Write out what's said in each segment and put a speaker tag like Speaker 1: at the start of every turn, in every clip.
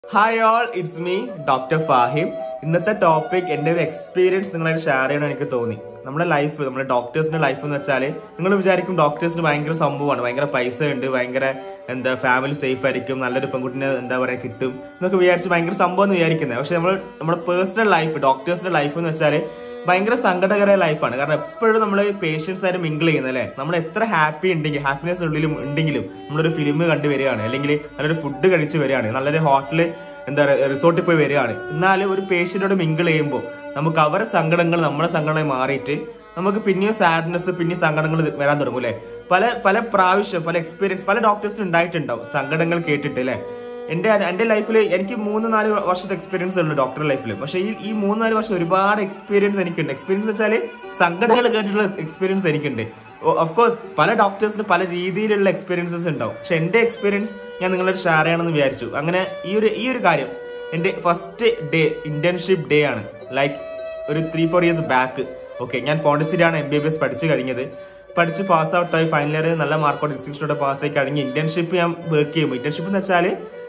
Speaker 1: hi all it's me doctor Fahim ഇന്നത്തെ topic എന്റെ ഒരു എക്സ്പീരിയൻസ് നിങ്ങളായിട്ട് ഷെയർ ചെയ്യണം എനിക്ക് തോന്നി നമ്മുടെ ലൈഫ് നമ്മുടെ ഡോക്ടേഴ്സിന്റെ ലൈഫ് എന്ന് വെച്ചാൽ നിങ്ങൾ വിചാരിക്കും ഡോക്ടേഴ്സിന് ഭയങ്കര സംഭവമാണ് ഭയങ്കര പൈസ ഉണ്ട് ഭയങ്കര എന്താ ഫാമിലി സേഫ് ആയിരിക്കും നല്ലൊരു പെൺകുട്ടിനെ എന്താ പറയുക കിട്ടും എന്നൊക്കെ വിചാരിച്ച് ഭയങ്കര സംഭവം എന്ന് വിചാരിക്കുന്നത് പക്ഷെ നമ്മൾ നമ്മുടെ പേഴ്സണൽ ലൈഫ് ഡോക്ടേഴ്സിന്റെ ലൈഫ് എന്ന് വെച്ചാൽ ഭയങ്കര സങ്കടകരമായ ലൈഫാണ് കാരണം എപ്പോഴും നമ്മൾ പേഷ്യൻസ് ആയിട്ട് മിങ്കിൾ ചെയ്യുന്നത് അല്ലേ നമ്മൾ എത്ര ഹാപ്പി ഉണ്ടെങ്കിൽ ഹാപ്പിനെസ് ഉള്ളിലും ഉണ്ടെങ്കിലും നമ്മളൊരു ഫിലിം കണ്ടു വരികയാണ് അല്ലെങ്കിൽ നല്ലൊരു ഫുഡ് കഴിച്ച് വരികയാണ് നല്ലൊരു ഹോട്ടല് എന്താ പറയുക റിസോർട്ടിൽ പോയി വരികയാണ് എന്നാൽ ഒരു പേഷ്യന്റോട് മിങ്കിൾ ചെയ്യുമ്പോൾ നമുക്ക് അവരുടെ സങ്കടങ്ങൾ നമ്മുടെ സങ്കടമായി മാറിയിട്ട് നമുക്ക് പിന്നെയും സാഡ്നെസ് പിന്നെയും സങ്കടങ്ങൾ വരാൻ തുടങ്ങും അല്ലേ പല പല പ്രാവശ്യം പല എക്സ്പീരിയൻസ് പല ഡോക്ടേഴ്സിന് ഉണ്ടായിട്ടുണ്ടാവും സങ്കടങ്ങൾ കേട്ടിട്ട് അല്ലേ എന്റെ എന്റെ ലൈഫിൽ എനിക്ക് മൂന്ന് നാല് വർഷത്തെ എക്സ്പീരിയൻസ് ഉണ്ട് ഡോക്ടർ ലൈഫിൽ പക്ഷെ ഈ ഈ മൂന്ന് നാല് വർഷം ഒരുപാട് എക്സ്പീരിയൻസ് എനിക്കുണ്ട് എക്സ്പീരിയൻസ് വെച്ചാൽ സങ്കടങ്ങൾ കേട്ടിട്ടുള്ള എക്സ്പീരിയൻസ് എനിക്കുണ്ട് ഓഫ് കോഴ്സ് പല ഡോക്ടേഴ്സിന് പല രീതിയിലുള്ള എക്സ്പീരിയൻസസ് ഉണ്ടാവും പക്ഷെ എന്റെ എക്സ്പീരിയൻസ് ഞാൻ നിങ്ങളോട് ഷെയർ ചെയ്യണമെന്ന് വിചാരിച്ചു അങ്ങനെ ഈ ഒരു ഈ ഒരു കാര്യം എന്റെ ഫസ്റ്റ് ഡേ ഇന്റേൺഷിപ്പ് ഡേ ആണ് ലൈക്ക് ഒരു three four years back okay ഞാൻ പോണ്ടിച്ചേരിയാണ് എം ബി ബി എസ് പഠിച്ചു കഴിഞ്ഞത് പഠിച്ച് പാസ് ഔട്ട് ആയി ഫൈനൽ ഇയർ നല്ല മാർക്കോടെ ഡിസ്റ്റിങ്ഷനോടെ പാസ് ആയി കഴിഞ്ഞ് ഇന്റേൺഷിപ്പ് ഞാൻ വർക്ക് ചെയ്യുമ്പോൾ ഇന്റേൺഷിപ്പ് എന്ന് വെച്ചാൽ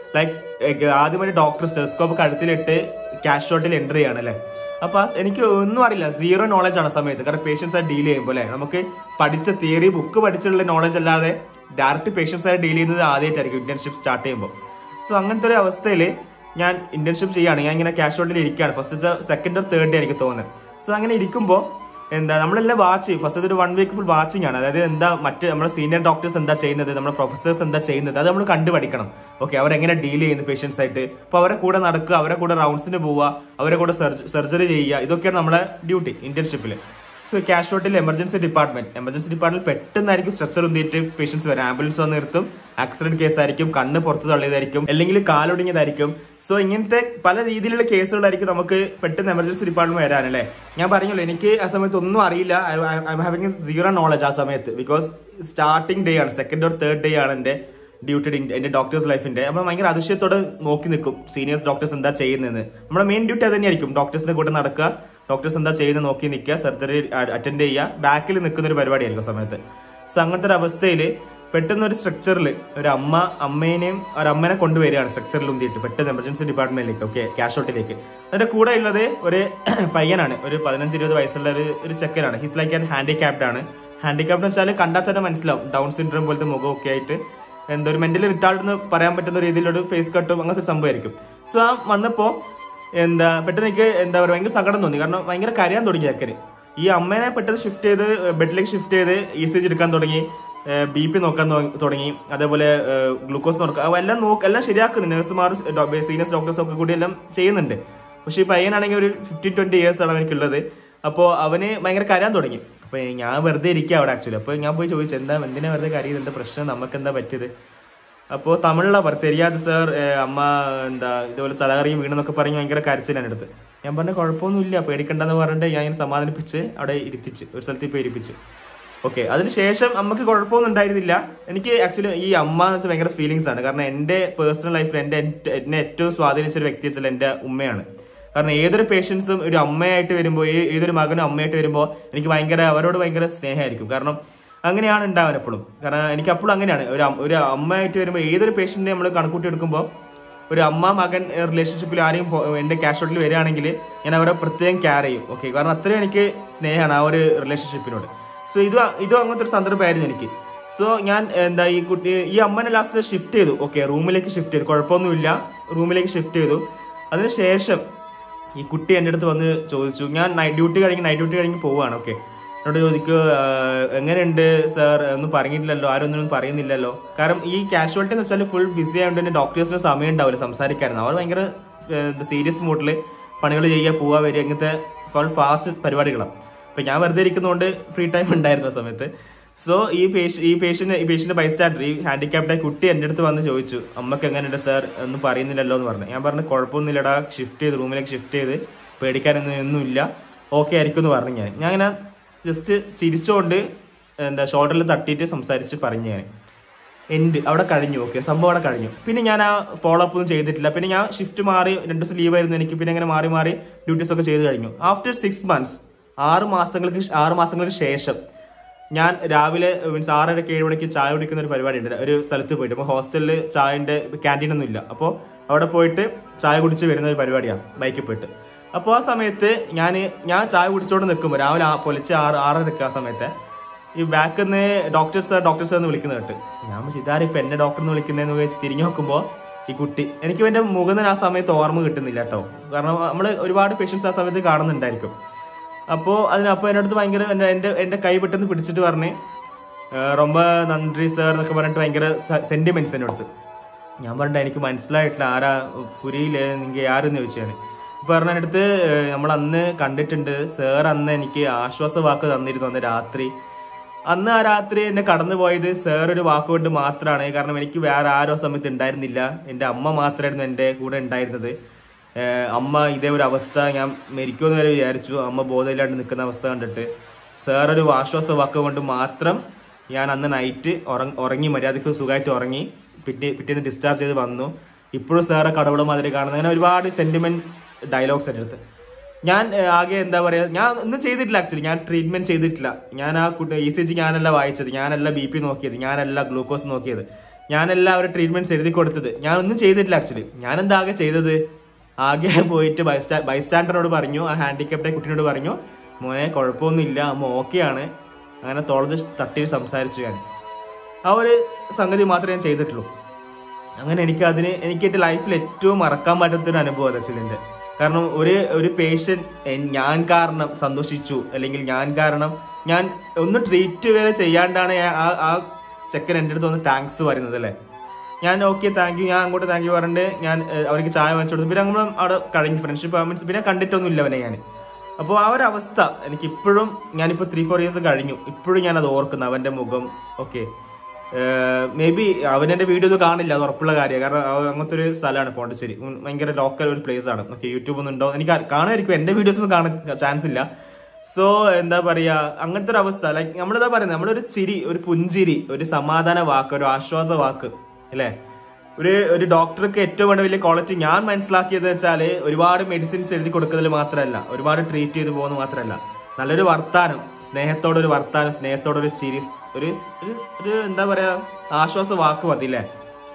Speaker 1: ലൈക്ക് ആദ്യമായിട്ട് ഡോക്ടർ സ്റ്റെസ്കോപ്പ് കഴുത്തിലിട്ട് ക്യാഷ് ഷോട്ടിൽ എൻ്റർ ചെയ്യാണ് അല്ലേ അപ്പൊ എനിക്ക് ഒന്നും അറിയില്ല സീറോ നോളജ് ആണ് സമയത്ത് കാരണം പേഷ്യൻസ് ആയിട്ട് ഡീൽ ചെയ്യുമ്പോൾ അല്ലേ നമുക്ക് പഠിച്ച തിയറി ബുക്ക് പഠിച്ചുള്ള നോളജ് അല്ലാതെ ഡയറക്റ്റ് പേഷ്യൻസ് ആയിട്ട് ഡീൽ ചെയ്യുന്നത് ആദ്യമായിട്ടായിരിക്കും ഇന്റേൺഷിപ്പ് സ്റ്റാർട്ട് ചെയ്യുമ്പോൾ സോ അങ്ങനത്തെ ഒരു അവസ്ഥയിൽ ഞാൻ ഇന്റേൺഷിപ്പ് ചെയ്യാണ് ഞാൻ ഇങ്ങനെ ക്യാഷ് ഔട്ടിൽ ഇരിക്കുകയാണ് first second or third day എനിക്ക് തോന്നുന്നത് സോ അങ്ങനെ ഇരിക്കുമ്പോൾ എന്താ നമ്മളെല്ലാം വാച്ച് ചെയ്യും ഫസ്റ്റ് ഒരു വൺ വീക്ക് ഫുൾ വാച്ചിങ് ആണ് അതായത് എന്താ മറ്റ് നമ്മുടെ സീനിയർ ഡോക്ടേഴ്സ് എന്താ ചെയ്യുന്നത് നമ്മുടെ പ്രൊഫസേഴ്സ് എന്താ ചെയ്യുന്നത് അത് നമ്മൾ കണ്ടുപഠിക്കണം ഓക്കെ അവരെങ്ങനെ ഡീൽ ചെയ്യുന്നു പേഷ്യൻസ് ആയിട്ട് അപ്പൊ അവരെ കൂടെ നടക്കുക അവരെ കൂടെ റൗണ്ട്സിന് പോവുക അവരെ കൂടെ സർജറി ചെയ്യുക ഇതൊക്കെയാണ് നമ്മുടെ ഡ്യൂട്ടി ഇന്റേൺഷിപ്പിൽ സോ കാഷ്വാലിറ്റിയിൽ എമർജൻസി ഡിപ്പാർട്ട്മെന്റ് എമർജൻസി ഡിപ്പാർട്ട്മെന്റ് പെട്ടെന്നായിരിക്കും സ്ട്രെച്ചർ ഉന്തിയിട്ട് പേഷ്യൻസ് വരാം ആംബുലൻസ് വന്ന് നിർത്തും ആക്സിഡന്റ് കേസ് ആയിരിക്കും കണ്ണ് പുറത്ത് തള്ളിയതായിരിക്കും അല്ലെങ്കിൽ കാലൊടിഞ്ഞതായിരിക്കും സോ ഇങ്ങനത്തെ പല രീതിയിലുള്ള കേസുകളായിരിക്കും നമുക്ക് പെട്ടെന്ന് എമർജൻസി ഡിപ്പാർട്ട്മെന്റ് വരാനല്ലേ ഞാൻ പറഞ്ഞല്ലോ എനിക്ക് ആ സമയത്ത് ഒന്നും അറിയില്ല ഐ ഹാവിംഗ് സീറോ നോളജ് ആ സമയത്ത് ബിക്കോസ് സ്റ്റാർട്ടിംഗ് ഡേ ആണ് സെക്കൻഡ് ഓർ തേർഡ് ഡേ ആണ് എന്റെ ഡ്യൂട്ടി എന്റെ ഡോക്ടേഴ്സ് ലൈഫിന്റെ നമ്മൾ ഭയങ്കര അതിശയത്തോടെ നോക്കി നിൽക്കും സീനിയേഴ്സ് ഡോക്ടേഴ്സ് എന്താ ചെയ്യുന്നത് നമ്മുടെ മെയിൻ ഡ്യൂട്ടി അത് തന്നെയായിരിക്കും ഡോക്ടേഴ്സിന്റെ കൂടെ നടക്കുക ഡോക്ടേഴ്സ് എന്താ ചെയ്യുന്നത് നോക്കി നിൽക്കുക സർജറി അറ്റൻഡ് ചെയ്യുക ബാക്കിൽ നിൽക്കുന്ന ഒരു പരിപാടിയായിരിക്കും സമയത്ത് സോ അങ്ങനത്തെ ഒരു അവസ്ഥയിൽ പെട്ടെന്ന് ഒരു സ്ട്രക്ചറിൽ ഒരു അമ്മ അമ്മേനെയും ഒരു അമ്മനെ കൊണ്ടുവരികയാണ് സ്ട്രക്ചറിൽ ഉന്തിയിട്ട് പെട്ടെന്ന് എമർജൻസി ഡിപ്പാർട്ട്മെന്റിലേക്ക് ഓക്കെ ക്യാഷ് ഔട്ടിലേക്ക് അതിന്റെ കൂടെ ഉള്ളത് ഒരു പയ്യനാണ് ഒരു പതിനഞ്ച് ഇരുപത് വയസ്സുള്ള ഒരു ഒരു ചെക്കനാണ് ഹിസ് ലൈക്ക് ആൻഡ് ഹാൻഡിക്യാപ്ഡ് ആണ് ഹാൻഡിക്യാപ്ഡ് എന്ന് വെച്ചാൽ കണ്ടാൽ തന്നെ മനസ്സിലാവും ഡൗൺ സിൻഡ്രോം പോലത്തെ മുഖമൊക്കെ ആയിട്ട് എന്താ ഒരു മെന്റലി റിട്ടാർഡ് എന്ന് പറയാൻ പറ്റുന്ന രീതിയിലൊരു ഫേസ് കട്ടും അങ്ങനത്തെ ഒരു സംഭവമായിരിക്കും സോ ആ വന്നപ്പോ എന്താ പെട്ടെന്ന് എനിക്ക് എന്താ പറയുക ഭയങ്കര സങ്കടം തോന്നി കാരണം ഭയങ്കര കരയാൻ തുടങ്ങി ചക്കര് ഈ അമ്മേനെ പെട്ടെന്ന് ഷിഫ്റ്റ് ചെയ്ത് ബെഡിലേക്ക് ഷിഫ്റ്റ് ചെയ്ത് ഇ സി ജി എടുക്കാൻ തുടങ്ങി ബി പി നോക്കാൻ തുടങ്ങി അതേപോലെ ഗ്ലൂക്കോസ് നോക്കുക എല്ലാം നോക്ക് എല്ലാം ശരിയാക്കുന്നു നഴ്സുമാർ സീനിയർ ഡോക്ടേഴ്സ് ഒക്കെ കൂടി എല്ലാം ചെയ്യുന്നുണ്ട് പക്ഷെ ഈ പയ്യനാണെങ്കിൽ ഒരു ഫിഫ്റ്റീൻ ട്വന്റി ഇയേഴ്സ് ആണ് എനിക്കുള്ളത് അപ്പോൾ അവന് ഭയങ്കര കരയാൻ തുടങ്ങി അപ്പൊ ഞാൻ വെറുതെ ഇരിക്കുക അവിടെ ആക്ച്വലി അപ്പൊ ഞാൻ പോയി ചോദിച്ചു എന്താ എന്തിനാ വെറുതെ കരയുന്നത് എന്താ പ്രശ്നം നമുക്ക് എന്താ പറ്റിയത് അപ്പോൾ തമിഴിലാ പറ തെരിയാതെ സാർ അമ്മ എന്താ ഇതുപോലെ തലകറിയും വീണെന്നൊക്കെ പറഞ്ഞ് ഭയങ്കര കരച്ചിലാണ് എടുത്ത് ഞാൻ പറഞ്ഞ കുഴപ്പമൊന്നുമില്ല പേടിക്കണ്ടെന്ന് പറഞ്ഞിട്ട് ഞാൻ ഇങ്ങനെ സമാധാനിപ്പിച്ച് അവിടെ ഇരുത്തിച്ച് ഒരു സ്ഥലത്ത് പോയി ഇരിപ്പിച്ച് ഓക്കെ അതിനുശേഷം അമ്മക്ക് കുഴപ്പമൊന്നും ഉണ്ടായിരുന്നില്ല എനിക്ക് ആക്ച്വലി ഈ അമ്മ എന്ന് വെച്ചാൽ ഭയങ്കര ഫീലിങ്സ് ആണ് കാരണം എന്റെ പേഴ്സണൽ ലൈഫിൽ എന്റെ എന്നെ ഏറ്റവും സ്വാധീനിച്ച ഒരു വ്യക്തി വെച്ചാൽ എന്റെ ഉമ്മയാണ് കാരണം ഏതൊരു പേഷ്യൻസും ഒരു അമ്മയായിട്ട് വരുമ്പോൾ ഏതൊരു മകനും അമ്മയായിട്ട് വരുമ്പോൾ എനിക്ക് ഭയങ്കര അവരോട് ഭയങ്കര സ്നേഹമായിരിക്കും കാരണം അങ്ങനെയാണ് ഉണ്ടാവാൻ എപ്പോഴും കാരണം എനിക്ക് അപ്പോഴും അങ്ങനെയാണ് ഒരു ഒരു അമ്മയായിട്ട് വരുമ്പോൾ ഏതൊരു പേഷ്യന്റിനെ നമ്മൾ കണക്കൂട്ടി എടുക്കുമ്പോൾ ഒരു അമ്മ മകൻ റിലേഷൻഷിപ്പിൽ ആരെയും എന്റെ ക്യാഷ് ഔട്ടിൽ വരികയാണെങ്കിൽ ഞാൻ അവരെ പ്രത്യേകം കെയർ ചെയ്യും ഓക്കെ കാരണം അത്രയും എനിക്ക് സ്നേഹമാണ് ആ ഒരു റിലേഷൻഷിപ്പിനോട് സോ ഇത് ഇതും അങ്ങനത്തെ ഒരു സന്ദർഭമായിരുന്നു എനിക്ക് സോ ഞാൻ എന്താ ഈ കുട്ടി ഈ അമ്മനെ ലാസ്റ്റ് ഷിഫ്റ്റ് ചെയ്തു ഓക്കെ റൂമിലേക്ക് ഷിഫ്റ്റ് ചെയ്തു കുഴപ്പമൊന്നുമില്ല റൂമിലേക്ക് ഷിഫ്റ്റ് ചെയ്തു അതിനുശേഷം ഈ കുട്ടി എൻ്റെ അടുത്ത് വന്ന് ചോദിച്ചു ഞാൻ നൈറ്റ് ഡ്യൂട്ടി കഴിഞ്ഞ് നൈറ്റ് ഡ്യൂട്ടി കഴിഞ്ഞ് പോവുകയാണ് ഓക്കെ എന്നോട് ചോദിക്കൂ എങ്ങനെയുണ്ട് സാർ ഒന്നും പറഞ്ഞിട്ടില്ലല്ലോ ആരും ഒന്നും പറയുന്നില്ലല്ലോ കാരണം ഈ കാഷ്വാലിറ്റി എന്ന് വെച്ചാൽ ഫുൾ ബിസി ആയതുകൊണ്ട് തന്നെ ഡോക്ടേഴ്സിന് സമയം ഉണ്ടാവില്ല സംസാരിക്കാനും അവർ ഭയങ്കര സീരിയസ് മൂഡിൽ പണികൾ ചെയ്യുക പോവുക വരിക ഇങ്ങനത്തെ ഫുൾ ഫാസ്റ്റ് പരിപാടികളാണ് അപ്പൊ ഞാൻ വെറുതെ ഇരിക്കുന്നതുകൊണ്ട് ഫ്രീ ടൈം ഉണ്ടായിരുന്നു ആ സമയത്ത് സോ ഈ പേഷ്യ ഈ പേഷ്യന്റ് ഈ പേഷ്യന്റ് ബൈസ്റ്റാൻഡർ ഈ ഹാൻഡിക്യാപ്ഡ് കുട്ടി എൻ്റെ അടുത്ത് വന്ന് ചോദിച്ചു അമ്മക്ക് എങ്ങനെയുണ്ട് സാർ ഒന്നും പറയുന്നില്ലല്ലോ എന്ന് പറഞ്ഞു ഞാൻ പറഞ്ഞു കുഴപ്പമൊന്നുമില്ലടാ ഷിഫ്റ്റ് ചെയ്ത് റൂമിലേക്ക് ഷിഫ്റ്റ് ചെയ്ത് പേടിക്കാനൊന്നും ഒന്നുമില്ല ഓക്കെ ആയിരിക്കും എന്ന് പറഞ്ഞു ഞാൻ ഞാൻ അങ്ങനെ ജസ്റ്റ് ചിരിച്ചുകൊണ്ട് എന്താ ഷോൾഡറിൽ തട്ടിയിട്ട് സംസാരിച്ച് പറഞ്ഞു ഞാൻ എൻഡ് അവിടെ കഴിഞ്ഞു ഓക്കെ സംഭവം അവിടെ കഴിഞ്ഞു പിന്നെ ഞാൻ ആ ഫോളോ അപ്പ് ഒന്നും ചെയ്തിട്ടില്ല പിന്നെ ഞാൻ ഷിഫ്റ്റ് മാറി രണ്ടു ദിവസം ലീവ് ആയിരുന്നു എനിക്ക് പിന്നെ അങ്ങനെ മാറി മാറി ഡ്യൂട്ടീസ് ഒക്കെ ചെയ്ത് കഴിഞ്ഞു ആഫ്റ്റർ സിക്സ് മന്ത്സ് ആറ് മാസങ്ങൾക്ക് ആറ് മാസങ്ങൾക്ക് ശേഷം ഞാൻ രാവിലെ മീൻസ് ആറരക്ക് ഏഴ് മണിക്ക് ചായ കുടിക്കുന്ന ഒരു പരിപാടി ഉണ്ട് ഒരു സ്ഥലത്ത് പോയിട്ട് അപ്പോൾ ഹോസ്റ്റലിൽ ചായന്റെ ക്യാൻറ്റീൻ ഒന്നും ഇല്ല അപ്പോൾ അവിടെ പോയിട്ട് ചായ കുടിച്ച് വരുന്ന ഒരു പരിപാടിയാണ് ബൈക്കിൽ പോയിട്ട് അപ്പോൾ ആ സമയത്ത് ഞാൻ ഞാൻ ചായ കുടിച്ചോണ്ട് നിൽക്കുമ്പോൾ രാവിലെ ആ പൊലിച്ച് ആറ് ആറരക്ക് ആ സമയത്ത് ഈ ബാക്കിൽ നിന്ന് ഡോക്ടർ സാർ ഡോക്ടർ സാർ എന്ന് വിളിക്കുന്നത് കേട്ട് ഞാൻ പക്ഷേ ഇതാരും ഇപ്പം എന്നെ ഡോക്ടർ എന്ന് വിളിക്കുന്നതെന്ന് വെച്ച് തിരിഞ്ഞു നോക്കുമ്പോൾ ഈ കുട്ടി എനിക്ക് എൻ്റെ മുഖം തന്നെ ആ സമയത്ത് ഓർമ്മ കിട്ടുന്നില്ല കേട്ടോ കാരണം നമ്മൾ ഒരുപാട് പേഷ്യൻസ് ആ സമയത്ത് കാണുന്നുണ്ടായിരിക്കും അപ്പോൾ അതിനപ്പോൾ എൻ്റെ അടുത്ത് ഭയങ്കര എൻ്റെ എൻ്റെ എൻ്റെ കൈ പെട്ടെന്ന് പിടിച്ചിട്ട് പറഞ്ഞ് "ഏഹ് ரொம்ப നന്ദി സാർ എന്നൊക്കെ പറഞ്ഞിട്ട് ഭയങ്കര സെന്റിമെന്റ്സ് എൻ്റെ അടുത്ത് ഞാൻ പറഞ്ഞ എനിക്ക് മനസ്സിലായിട്ടില്ല ആരാ പുരിയില് നിങ്ങൾ ആരെന്ന് ചോദിച്ചാൽ ഇപ്പൊ പറഞ്ഞ അടുത്ത് നമ്മൾ അന്ന് കണ്ടിട്ടുണ്ട് സാർ അന്ന് എനിക്ക് ആശ്വാസ വാക്ക് തന്നിരുന്നു അന്ന് രാത്രി അന്ന് ആ രാത്രി എന്നെ കടന്നു പോയത് സാർ ഒരു വാക്കുകൊണ്ട് മാത്രമാണ് കാരണം എനിക്ക് വേറെ ആരോ സമയത്ത് ഉണ്ടായിരുന്നില്ല എൻ്റെ അമ്മ മാത്രമായിരുന്നു എൻ്റെ കൂടെ ഉണ്ടായിരുന്നത് ഏഹ് അമ്മ ഇതേ ഒരു അവസ്ഥ ഞാൻ മരിക്കുമെന്ന് വരെ വിചാരിച്ചു അമ്മ ബോധമില്ലാണ്ട് നിൽക്കുന്ന അവസ്ഥ കണ്ടിട്ട് സാർ ഒരു ആശ്വാസ വാക്ക് കൊണ്ട് മാത്രം ഞാൻ അന്ന് നൈറ്റ് ഉറങ്ങി മര്യാദക്ക് സുഖമായിട്ട് ഉറങ്ങി പിറ്റേ പിറ്റേന്ന് ഡിസ്ചാർജ് ചെയ്ത് വന്നു ഇപ്പോഴും സാറെ കടവുടെ മാതിരി കാണുന്നത് അങ്ങനെ ഒരുപാട് സെന്റിമെന്റ് ഡയലോഗ്സ് എൻ്റെ അടുത്ത് ഞാൻ ഏഹ്, ആകെ എന്താ പറയാ ഞാൻ ഒന്നും ചെയ്തിട്ടില്ല ആക്ച്വലി ഞാൻ ട്രീറ്റ്മെന്റ് ചെയ്തിട്ടില്ല ഞാൻ ആ കുട്ടി ഇ സി ജി ഞാനല്ല വായിച്ചത് ഞാനല്ല ബി പി നോക്കിയത് ഞാനല്ല ഗ്ലൂക്കോസ് നോക്കിയത് ഞാനല്ല അവർ ട്രീറ്റ്മെന്റ്സ് എഴുതി കൊടുത്തത് ഞാൻ ഒന്നും ചെയ്തിട്ടില്ല ആക്ച്വലി ഞാൻ എന്താ ആകെ ചെയ്തത് ആകെ പോയിട്ട് ബൈസ്റ്റാ ബൈസ്റ്റാൻഡറിനോട് പറഞ്ഞു ആ ഹാൻഡിക്കാപ്ഡ് കുട്ടിനോട് പറഞ്ഞു മോനെ കുഴപ്പമൊന്നുമില്ല അമ്മ ഓക്കെയാണ് അങ്ങനെ തോളത്ത് തട്ടി സംസാരിച്ചു ഞാൻ ആ ഒരു സംഗതി മാത്രമേ ഞാൻ ചെയ്തിട്ടുള്ളൂ അങ്ങനെ എനിക്ക് അതിന് എനിക്ക് എന്റെ ലൈഫിൽ ഏറ്റവും മറക്കാൻ പറ്റാത്ത ഒരു അനുഭവം ആക്ച്വലി എന്റെ കാരണം ഒരു ഒരു പേഷ്യന്റ് ഞാൻ കാരണം സന്തോഷിച്ചു അല്ലെങ്കിൽ ഞാൻ കാരണം ഞാൻ ഒന്ന് ട്രീറ്റ് വരെ ചെയ്യാണ്ടാണ് ഞാൻ ആ ആ ചെക്കൻ എൻ്റെ അടുത്ത് വന്ന് താങ്ക്സ് പറയുന്നത് അല്ലേ ഞാൻ ഓക്കെ താങ്ക് യു ഞാൻ അങ്ങോട്ട് താങ്ക് യു പറഞ്ഞിട്ട് ഞാൻ ഏഹ്, അവർക്ക് ചായ വാങ്ങിച്ചു കൊടുത്തു പിന്നെ നമ്മൾ അവിടെ കഴിഞ്ഞു ഫ്രണ്ട്ഷിപ്പ് മീൻസ് പിന്നെ കണ്ടിട്ടൊന്നും ഇല്ല അവനെ ഞാൻ അപ്പോൾ ആ ഒരു അവസ്ഥ എനിക്ക് ഇപ്പോഴും ഞാനിപ്പോൾ ത്രീ ഫോർ ഇയേഴ്സ് കഴിഞ്ഞു ഇപ്പോഴും ഞാൻ അത് ഓർക്കുന്നു അവന്റെ മുഖം ഓക്കെ മേ ബി അവൻ എന്റെ വീഡിയോ ഒന്നും കാണില്ല അത് ഉറപ്പുള്ള കാര്യം കാരണം അവൻ അങ്ങനത്തെ ഒരു സ്ഥലമാണ് പോണ്ടിച്ചേരി ഉം, ഭയങ്കര ലോക്കൽ ഒരു പ്ലേസ് ആണ് ഓക്കെ യൂട്യൂബ് ഒന്നും ഉണ്ടോ എനിക്ക് കാണുമായിരിക്കും എന്റെ വീഡിയോസ് ഒന്നും കാണാൻ ചാൻസ് ഇല്ല സോ എന്താ പറയാ അങ്ങനത്തെ ഒരു അവസ്ഥ ലൈക്ക് നമ്മളെന്താ പറയുന്നത് നമ്മളൊരു ചിരി ഒരു പുഞ്ചിരി ഒരു സമാധാന വാക്ക് ഒരു ആശ്വാസ വാക്ക് അല്ലേ ഒരു ഒരു ഡോക്ടർക്ക് ഏറ്റവും വേണ്ട വലിയ ക്വാളിറ്റി ഞാൻ മനസ്സിലാക്കിയത് വെച്ചാല് ഒരുപാട് മെഡിസിൻസ് എഴുതി കൊടുക്കുന്നതിൽ മാത്രമല്ല ഒരുപാട് ട്രീറ്റ് ചെയ്ത് പോകുന്നത് മാത്രമല്ല നല്ലൊരു വർത്താനം സ്നേഹത്തോടെ ഒരു വർത്താനം സ്നേഹത്തോടെ ഒരു ചിരി ഒരു ഒരു- ഒരു എന്താ പറയാ ആശ്വാസ വാക്ക് മതി അല്ലേ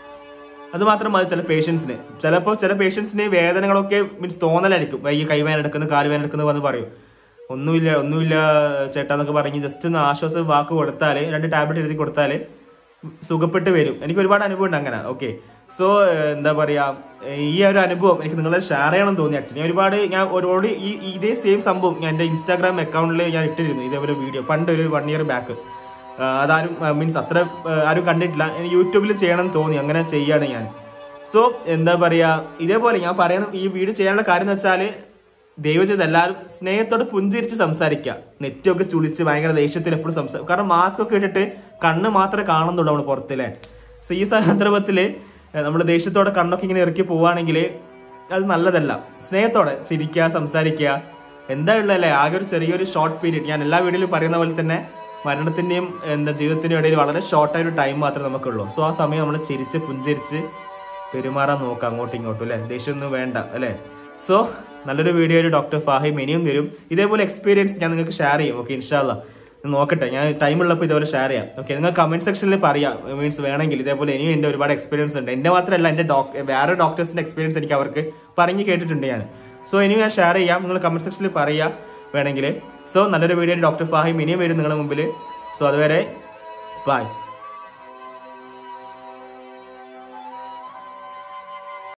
Speaker 1: അത് മാത്രം മതി ചില പേഷ്യൻസിന് ചിലപ്പോൾ ചില പേഷ്യൻസിന് വേദനകളൊക്കെ മീൻസ് തോന്നലായിരിക്കും ഈ കൈവേദന എടുക്കുന്നു കാല് വേദന എടുക്കുന്നു എന്ന് പറയും ഒന്നുമില്ല ഒന്നുമില്ല ചേട്ടാ എന്നൊക്കെ പറഞ്ഞ് ജസ്റ്റ് ഒന്ന് ആശ്വാസ വാക്ക് കൊടുത്താല് രണ്ട് ടാബ്ലറ്റ് എഴുതി കൊടുത്താല് സുഖപ്പെട്ട് വരും എനിക്ക് ഒരുപാട് അനുഭവം ഉണ്ട് അങ്ങനെ ഓക്കെ സോ എന്താ പറയാ ഈ ഒരു അനുഭവം എനിക്ക് നിങ്ങളെ ഷെയർ ചെയ്യണം തോന്നി ആക്ച്വലി ഞാൻ ഒരുപാട് ഞാൻ ഒരുപാട് ഈ ഈ ഇതേ സെയിം സംഭവം ഞാൻ എന്റെ ഇൻസ്റ്റാഗ്രാം അക്കൗണ്ടിൽ ഞാൻ ഇട്ടിരുന്നു ഇതേപോലെ വീഡിയോ പണ്ട് ഒരു വൺ ഇയർ ബാക്ക് അതാരും മീൻസ് അത്ര ആ, ആരും കണ്ടിട്ടില്ല എനിക്ക് യൂട്യൂബിൽ ചെയ്യണം എന്ന് തോന്നി അങ്ങനെ ചെയ്യാണ് ഞാൻ സോ എന്താ പറയാ ഇതേപോലെ ഞാൻ പറയണം ഈ വീഡിയോ ചെയ്യാനുള്ള കാര്യം എന്ന് വെച്ചാല് ദൈവം ചെയ്ത് എല്ലാവരും സ്നേഹത്തോടെ പുഞ്ചിരിച്ച് സംസാരിക്കുക നെറ്റൊക്കെ ചുളിച്ച് ഭയങ്കര ദേഷ്യത്തിൽ എപ്പോഴും സംസാരിക്കും കാരണം മാസ്ക് ഒക്കെ ഇട്ടിട്ട് കണ്ണ് മാത്രമേ കാണുന്നുള്ളൂ നമ്മൾ പുറത്തില്ലേ സോ ഈ സന്ദർഭത്തില് നമ്മൾ ദേഷ്യത്തോടെ കണ്ണൊക്കെ ഇങ്ങനെ ഇറക്കി പോവാണെങ്കിൽ അത് നല്ലതല്ല സ്നേഹത്തോടെ ചിരിക്കുക സംസാരിക്കുക എന്താ ഉള്ളതല്ലേ ആകെ ഒരു ചെറിയൊരു ഷോർട്ട് പീരീഡ് ഞാൻ എല്ലാ വീഡിയോയിലും പറയുന്ന പോലെ തന്നെ മരണത്തിന്റെയും എന്താ ജീവിതത്തിന്റെയും ഇടയിൽ വളരെ ഷോർട്ടായ ഒരു ടൈം മാത്രമേ നമുക്കുള്ളൂ സോ ആ സമയം നമ്മൾ ചിരിച്ച് പുഞ്ചിരിച്ച് പെരുമാറാൻ നോക്കാം അങ്ങോട്ടും ഇങ്ങോട്ടും അല്ലെ ദേഷ്യമൊന്നും വേണ്ട അല്ലെ സോ നല്ലൊരു വീഡിയോ ഒരു ഡോക്ടർ ഫാഹിം ഇനിയും വരും ഇതേപോലെ എക്സ്പീരിയൻസ് ഞാൻ നിങ്ങൾക്ക് ഷെയർ ചെയ്യും ഓക്കെ ഇൻഷാല്ല നോക്കട്ടെ ഞാൻ ടൈം ഉള്ളപ്പോൾ ഇതേപോലെ ഷെയർ ചെയ്യാം ഓക്കെ നിങ്ങൾ കമന്റ് സെക്ഷനിൽ പറയാം മീൻസ് വേണമെങ്കിൽ ഇതേപോലെ ഇനിയും എന്റെ ഒരുപാട് എക്സ്പീരിയൻസ് ഉണ്ട് എന്റെ മാത്രമല്ല എന്റെ ഡോക്ടർ വേറെ ഡോക്ടേഴ്സിന്റെ എക്സ്പീരിയൻസ് എനിക്ക് അവർക്ക് പറഞ്ഞു കേട്ടിട്ടുണ്ട് ഞാൻ സോ ഇനിയും ഞാൻ ഷെയർ ചെയ്യാം നിങ്ങൾ കമന്റ് സെക്ഷനിൽ പറയാം വേണമെങ്കിൽ സോ നല്ലൊരു വീഡിയോ ഡോക്ടർ ഫാഹിം ഇനിയും വരും നിങ്ങളുടെ മുമ്പിൽ സോ അതുവരെ ബൈ